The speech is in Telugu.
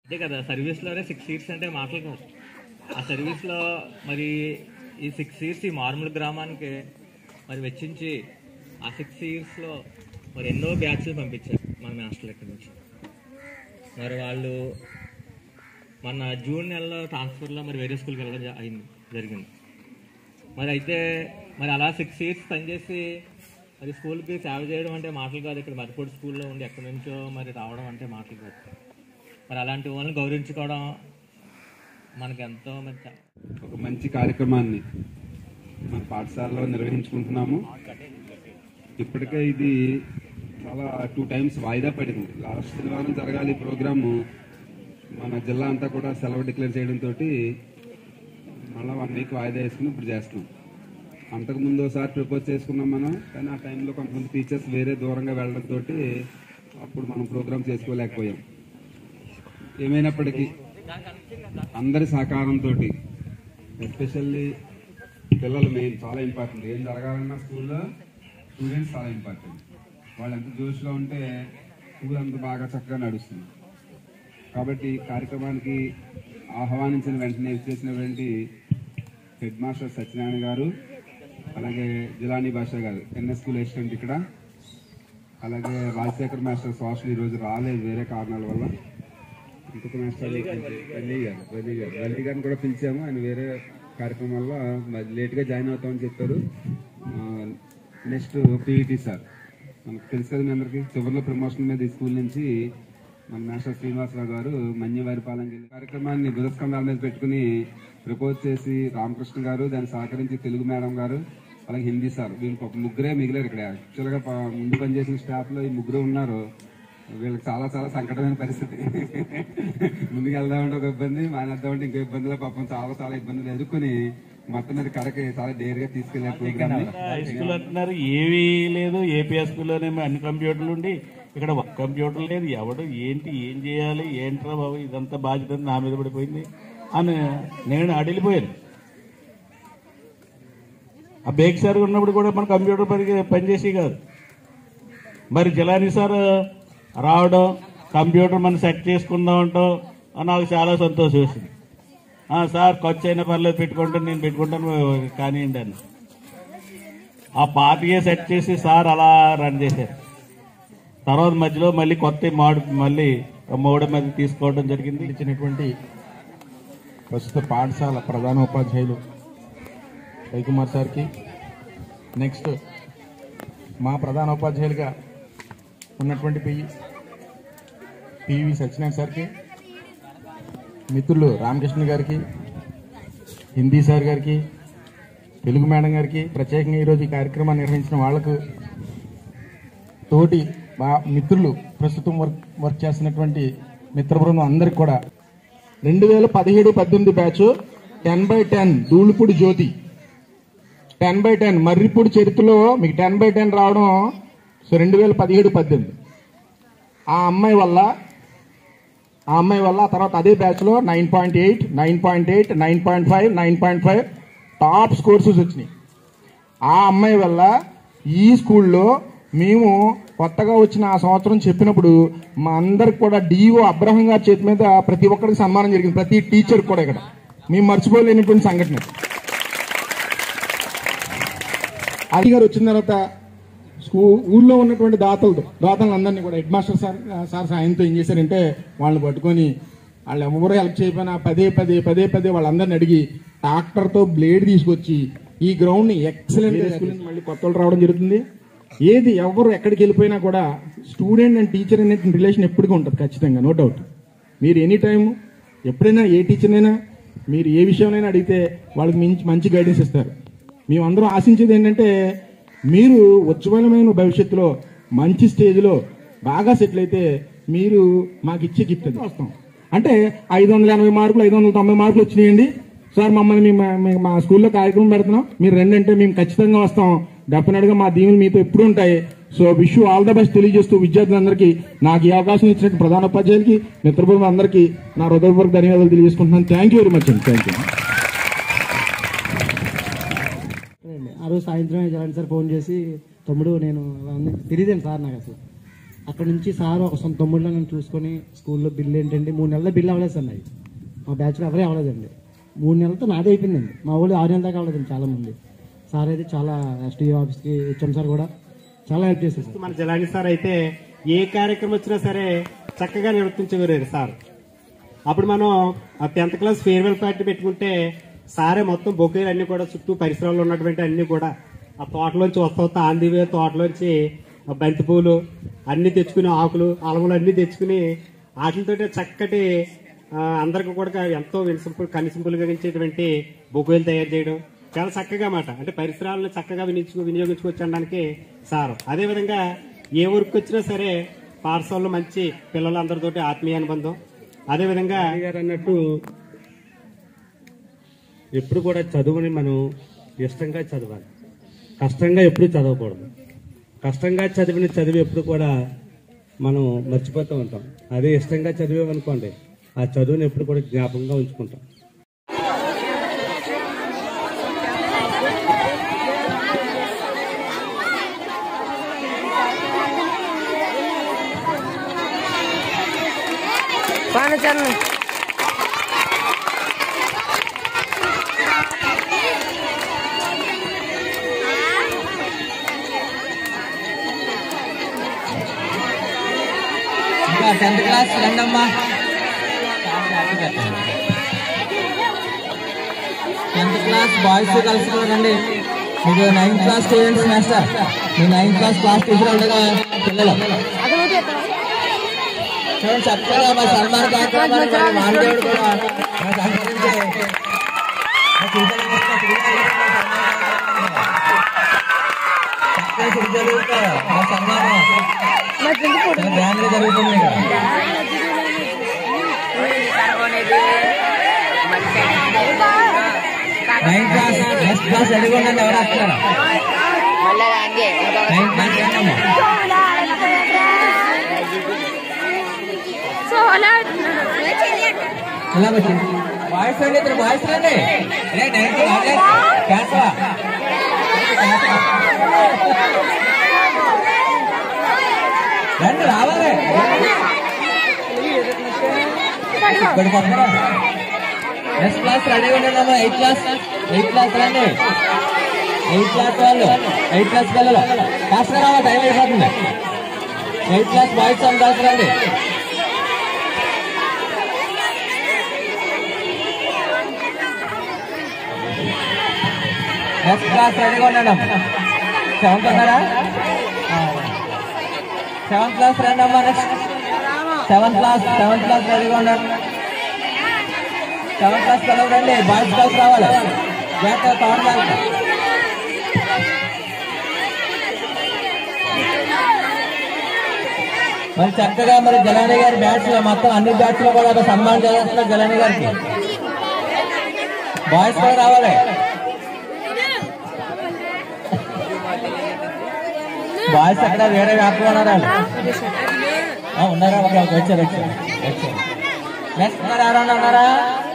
అదే కదా సర్వీస్లోనే సిక్స్ ఇయర్స్ అంటే మాటలు కాదు ఆ సర్వీస్లో మరి ఈ సిక్స్ ఇయర్స్ ఈ మార్మూల గ్రామానికి మరి వెచ్చించి ఆ సిక్స్ ఇయర్స్లో మరి ఎన్నో బ్యాచ్లు పంపించారు మన మాస్టర్లు ఇక్కడి నుంచి మరి వాళ్ళు మన జూన్ నెలలో ట్రాన్స్ఫర్లో మరి వేరే స్కూల్కి వెళ్ళడం జ- అయింది జరిగింది మరి అయితే మరి అలా సిక్స్ ఇయర్స్ పనిచేసి మరి స్కూల్కి సేవ చేయడం అంటే మాటలు కాదు ఇక్కడ మరిపూడి స్కూల్లో ఉండి ఎక్కడి నుంచో మరి రావడం అంటే మాటలు కాదు మరి అలాంటి వాళ్ళని గౌరవించుకోవడం మనకి ఎంతో మరి చా- ఒక మంచి కార్యక్రమాన్ని మన పాఠశాలలో నిర్వహించుకుంటున్నాము ఇప్పటికే ఇది చాలా టూ టైమ్స్ వాయిదా పడింది లాస్ట్ శనివారం జరగాలి ఈ ప్రోగ్రాము మన జిల్లా అంతా కూడా సెలవు డిక్లేర్ చేయడంతో మళ్ళీ వన్ వీక్ వాయిదా వేసుకుని ఇప్పుడు చేస్తున్నాం అంతకు ముందు ఒకసారి ప్రపోజ్ చేసుకున్నాం మనం కానీ ఆ టైంలో కొంతమంది టీచర్స్ వేరే దూరంగా వెళ్ళడంతో అప్పుడు మనం ప్రోగ్రామ్ చేసుకోలేకపోయాం ఏమైనప్పటికీ అందరి సహకారంతో ఎస్పెషల్లీ పిల్లలు మెయిన్ చాలా ఇంపార్టెంట్ ఏం జరగాలన్నా స్కూల్లో స్టూడెంట్స్ చాలా ఇంపార్టెంట్ వాళ్ళు ఎంత జోష్గా ఉంటే స్కూల్ అంత బాగా చక్కగా నడుస్తుంది కాబట్టి ఈ కార్యక్రమానికి ఆహ్వానించిన వెంటనే చేసినటువంటి హెడ్ మాస్టర్ సత్యనారాయణ గారు అలాగే జిలానీ భాష గారు ఎన్ఎస్ స్కూల్ అసిస్టెంట్ ఇక్కడ అలాగే రాజశేఖర్ మాస్టర్ సోషల్ ఈరోజు రాలేదు వేరే కారణాల వల్ల ఇంకొక మాస్టర్ వల్లి గారు వల్లి గారు వల్లి గారిని కూడా పిలిచాము ఆయన వేరే కార్యక్రమాల్లో మరి లేట్గా జాయిన్ అవుతామని చెప్పారు నెక్స్ట్ పీఈటీ సార్ మనకు తెలుసు కదా మీ అందరికీ చివరిలో ప్రమోషన్ మీద ఈ స్కూల్ నుంచి మన మాస్టర్ శ్రీనివాసరావు గారు మన్యవారిపాలెం జిల్లా కార్యక్రమాన్ని బుధస్కంధాల మీద పెట్టుకుని ప్రపోజ్ చేసి రామకృష్ణ గారు దాన్ని సహకరించి తెలుగు మేడం గారు అలాగే హిందీ సార్ వీళ్ళకి ఒక ముగ్గురే మిగిలారు ఇక్కడ యాక్చువల్గా ప- ముందు పనిచేసిన స్టాఫ్లో ఈ ముగ్గురు ఉన్నారు వీళ్ళకి చాలా చాలా సంకటమైన పరిస్థితి ముందుకు వెళ్దామంటే ఒక ఇబ్బంది మానేద్దామంటే ఇంకో ఇబ్బందిలో పాపం చాలా చాలా ఇబ్బందులు ఎదుర్కొని మొత్తం మీద కడకి చాలా డేర్గా తీసుకెళ్లే ప్రోగ్రామ్ హై స్కూల్ అంటున్నారు ఏమీ లేదు ఏపీ స్కూల్లోనేమో అన్ని కంప్యూటర్లు ఉండి ఇక్కడ ఒక్క కంప్యూటర్ లేదు ఎవడు ఏంటి ఏం చేయాలి ఏంట్రా బాబు ఇదంతా బాధ్యత నా మీద పడిపోయింది అని నేను అడిలిపోయాను ఆ బేక్ సార్ ఉన్నప్పుడు కూడా మన కంప్యూటర్ పని పనిచేసి కాదు మరి జిలానీ సార్ రావడం కంప్యూటర్ మనం సెట్ చేసుకుందాం అంటాం నాకు చాలా సంతోషం వేసింది "ఆ, సార్ ఖర్చు అయినా పర్లేదు పెట్టుకుంటాను నేను పెట్టుకుంటాను కానివ్వండి అని ఆ పార్టీయే సెట్ చేసి సార్ అలా రన్ చేశారు తర్వాత మధ్యలో మళ్ళీ కొత్త మాడు మళ్ళీ మోడ మీద తీసుకోవడం జరిగింది ఇచ్చినటువంటి ప్రస్తుత పాఠశాల ప్రధాన ఉపాధ్యాయులు రవికుమార్ సార్కి నెక్స్ట్ మా ప్రధాన ఉపాధ్యాయులుగా ఉన్నటువంటి పి పివి సత్యనారాయణ సార్కి మిత్రులు రామకృష్ణ గారికి హిందీ సార్ గారికి తెలుగు మేడం గారికి ప్రత్యేకంగా ఈరోజు ఈ కార్యక్రమాన్ని నిర్వహించిన వాళ్లకు తోటి మా మిత్రులు ప్రస్తుతం వర్క్ వర్క్ చేస్తున్నటువంటి మిత్ర బృందం అందరికి కూడా రెండు వేల పదిహేడు పద్దెనిమిది batch ten by ten Dhulipudi Jyothi ten by ten Marripudi చరిత్రలో మీకు టెన్ బై టెన్ రావడం సో రెండు వేల పదిహేడు పద్దెనిమిది ఆ అమ్మాయి వల్ల ఆ అమ్మాయి వల్ల ఆ తర్వాత అదే బ్యాచ్లో nine point eight nine point eight nine point five nine point five top scores వచ్చినాయి ఆ అమ్మాయి వల్ల ఈ స్కూల్లో మేము కొత్తగా వచ్చిన ఆ సంవత్సరం చెప్పినప్పుడు మా అందరికి కూడా డిఓ అబ్రహం గారి చేతి మీద ప్రతి ఒక్కరికి సన్మానం జరిగింది ప్రతి టీచర్ కూడా ఇక్కడ మేము మర్చిపోలేనటువంటి సంఘటన ఇది. అది గారు వచ్చిన తర్వాత స్కూ ఊర్లో ఉన్నటువంటి దాతలతో దాతలందరినీ కూడా హెడ్ మాస్టర్ సార్ సార్ సాయంతో ఏం చేశారంటే వాళ్ళని పట్టుకొని వాళ్ళు ఎవరు హెల్ప్ చేయకపోయినా పదే పదే పదే పదే వాళ్ళందరిని అడిగి ట్రాక్టర్తో బ్లేడ్ తీసుకొచ్చి ఈ గ్రౌండ్ని ఎక్సలెంట్ స్కూల్ నుంచి మళ్ళీ కొత్త వాళ్ళు రావడం జరుగుతుంది ఏది ఎవరు ఎక్కడికి వెళ్ళిపోయినా కూడా స్టూడెంట్ అండ్ టీచర్ అనే రిలేషన్ ఎప్పటికీ ఉంటుంది ఖచ్చితంగా నో డౌట్ మీరు ఎనీ టైం ఎప్పుడైనా ఏ టీచర్నైనా మీరు ఏ విషయంలో అడిగితే వాళ్ళకి మంచి మంచి గైడెన్స్ ఇస్తారు మేమందరం ఆశించేది ఏంటంటే మీరు ఉజ్వలమైన భవిష్యత్తులో మంచి స్టేజ్లో బాగా సెటిల్ అయితే మీరు మాకు ఇచ్చే గిఫ్ట్ అది వస్తాం అంటే ఐదు వందల ఎనభై మార్కులు ఐదు వందల తొంభై మార్కులు వచ్చినాయండి సార్ మమ్మల్ని మేము మేము మా స్కూల్లో కార్యక్రమం పెడుతున్నాం మీరు రెండంటే మేము ఖచ్చితంగా వస్తాం డెఫినెట్గా మా దీవులు మీతో ఎప్పుడు ఉంటాయి so wish all the best తెలియజేస్తూ విద్యార్థులందరికీ నాకు ఈ అవకాశం ఇచ్చినట్టు ప్రధాన ఉపాధ్యాయులకి మిత్రబృందం అందరికీ నా హృదయపూర్వక ధన్యవాదాలు తెలియజేసుకుంటున్నాను థ్యాంక్ యూ వెరీ మచ్ అండి థ్యాంక్ యూ ఆ రోజు సాయంత్రం జగన్ సార్ ఫోన్ చేసి తమ్ముడు నేను తెలియదేం సార్ నాకు అసలు అక్కడ నుంచి సార్ ఒక సొంత తమ్ముళ్ళ నన్ను చూసుకొని స్కూల్లో బిల్లు ఏంటంటే మూడు నెలల బిల్లు అవ్వలేదు సార్ నాది మా బ్యాచ్లో ఎవరే అవ్వలేదండి మూడు నెలలతో నాదే అయిపోయిందండి మా వాళ్ళు ఆరు నెలల దాకా అవ్వలేదండి చాలా మంది సార్ అయితే చాలా ఎస్టీ ఆఫీస్కి హెచ్ఎం సార్ కూడా చాలా హెల్ప్ చేశారు సార్ మన జలాని సార్ అయితే ఏ కార్యక్రమం వచ్చినా సరే చక్కగా నిర్వర్తించగలిగారు సార్ అప్పుడు మనం ఆ టెన్త్ క్లాస్ ఫేర్వెల్ పార్టీ పెట్టుకుంటే సారే మొత్తం బొకేలు అన్ని కూడా చుట్టూ పరిసరాల్లో ఉన్నటువంటి అన్ని కూడా ఆ తోటలోంచి వస్తా వస్తా ఆందివే తోటలోంచి ఆ బంతి పూలు అన్ని తెచ్చుకుని ఆకులు అలములు అన్ని తెచ్చుకుని వాటితో చక్కటి ఆ, అందరికి కూడా ఎంతో వినసింపుల్ కనిసింపుల్గా ఇచ్చేటువంటి బొకేలు తయారు చేయడం చాలా చక్కగా మాట అంటే పరిసరాలను చక్కగా వినియోగించు వినియోగించుకోవచ్చడానికి సార్ అదేవిధంగా ఏ వర్క్ వచ్చినా సరే పాఠశాలలో మంచి పిల్లలందరితోటి ఆత్మీయ అనుబంధం అదేవిధంగా గారు అన్నట్టు ఎప్పుడు కూడా చదువుని మనం ఇష్టంగా చదవాలి కష్టంగా ఎప్పుడు చదవకూడదు కష్టంగా చదివిన చదివి ఎప్పుడు కూడా మనం మర్చిపోతూ ఉంటాం అదే ఇష్టంగా చదివామనుకోండి ఆ చదువుని ఎప్పుడు కూడా జ్ఞాపకంగా ఉంచుకుంటాం పానచరణ్ ఇంకా టెన్త్ క్లాస్ రండమ్మా టెన్త్ క్లాస్ బాయ్స్ కలిసి కూడా రండి మీకు నైన్త్ క్లాస్ స్టూడెంట్స్ మాస్టర్ మీ నైన్త్ క్లాస్ క్లాస్ టీచర్ ఉండగా పిల్లలు చూడండి చక్కగా మా సన్మాన కార్యక్రమాన్ని మరి మానదేవుడు కూడా మా సహకరించే మా టీచర్లు కూడా చక్కగా టీచర్లతో మా సన్మానం చాలా గ్రాండ్ గా జరుగుతుంది ఇక్కడ నైన్త్ క్లాస్ నెక్స్ట్ క్లాస్ రెడీగా ఉండండి ఎవరు వస్తారు నైన్త్ క్లాస్ రండమ్మా ఎలా వచ్చి బాయ్స్ రండి ఇద్దరు బాయ్స్ రండి ఏ నైన్త్ క్లాస్ రండి రావాలి ఇక్కడికి వస్తారా నెక్స్ట్ క్లాస్ రెడీగా ఉండండి ఎయిత్ క్లాస్ ఎయిత్ క్లాస్ రండి ఎయిత్ క్లాస్ వాళ్ళు ఎయిత్ క్లాస్ పిల్లలు ఫాస్ట్ గా రావాలి టైం అయిపోతుంది eighth class boys seven class రండి నెక్స్ట్ క్లాస్ రెడీగా ఉండండి సెవెంత్ ఉన్నారా సెవెంత్ క్లాస్ రండి అమ్మా next seventh class seventh class రెడీగా ఉండండి సెవెంత్ క్లాస్ పిల్లలు రండి బాయ్స్ క్లాస్ రావాలి జాగ్రత్తగా థర్డ్ క్లాస్ మరి చక్కగా మరి జలాని గారి బ్యాచ్ లో మొత్తం అన్ని బ్యాచ్ లో కూడా ఒక సన్మానం చేస్తున్నారు జలాని గారికి బాయ్స్ కూడా రావాలి బాయ్స్ అక్కడ వేరే వ్యాపారం ఉన్నారా ఆ, ఉన్నారా ఓకే ఓకే వచ్చారు వచ్చారు వచ్చారు నెక్స్ట్ ఉన్నారా ఎవరన్నా ఉన్నారా